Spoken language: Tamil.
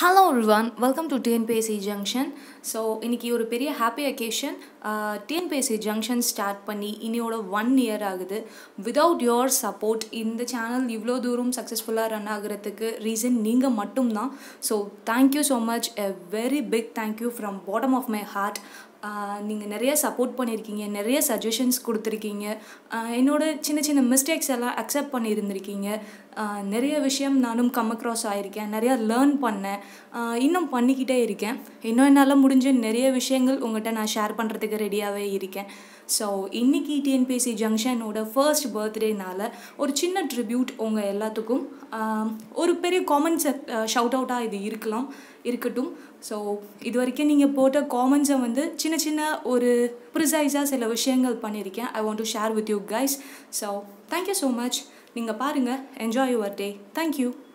ஹலோ ரிவான் welcome to TNPSC junction so இன்றைக்கி ஒரு பெரிய happy occasion TNPSC junction start பண்ணி இனியோட ஒன் இயர் ஆகுது விதவுட் யோர் சப்போர்ட் இந்த சேனல் இவ்வளோ தூரம் சக்ஸஸ்ஃபுல்லாக ரன் ஆகுறதுக்கு ரீசன் நீங்கள் மட்டும்தான் so thank you so much a very big thank you from bottom of my heart நீங்கள் நிறைய சப்போர்ட் பண்ணியிருக்கீங்க நிறைய சஜஷன்ஸ் கொடுத்துருக்கீங்க ஆஹ் என்னோட சின்ன சின்ன மிஸ்டேக்ஸ் எல்லாம் அக்செப்ட் பண்ணியிருந்திருக்கீங்க ஆஹ் நிறைய விஷயம் நானும் கம் அக்ராஸ் ஆகியிருக்கேன் நிறையா லேர்ன் பண்ணேன் ஆஹ் இன்னும் பண்ணிக்கிட்டே இருக்கேன் இன்னும் என்னால் முடிஞ்ச நிறைய விஷயங்கள் உங்கள்கிட்ட நான் ஷேர் பண்ணுறதுக்கு ரெடியாகவே இருக்கேன் ஸோ இன்றைக்கி டிஎன்பிஎஸ்சி ஜங்ஷனோட ஃபர்ஸ்ட் பர்த்டேனால ஒரு சின்ன ட்ரிபியூட் உங்கள் எல்லாத்துக்கும் ஆஹ் ஒரு பெரிய காமெண்ட்ஸ் ஷவுட் அவுட்டாக இது இருக்கலாம் இருக்கட்டும் ஸோ இது வரைக்கும் நீங்கள் போட்ட காமெண்ட்ஸை வந்து சின்ன சின்ன ஒரு ப்ரிசைஸாக சில விஷயங்கள் பண்ணியிருக்கேன் I want to share with you guys so thank you so much நீங்கள் பாருங்கள் என்ஜாய் யுவர் டே தேங்க்யூ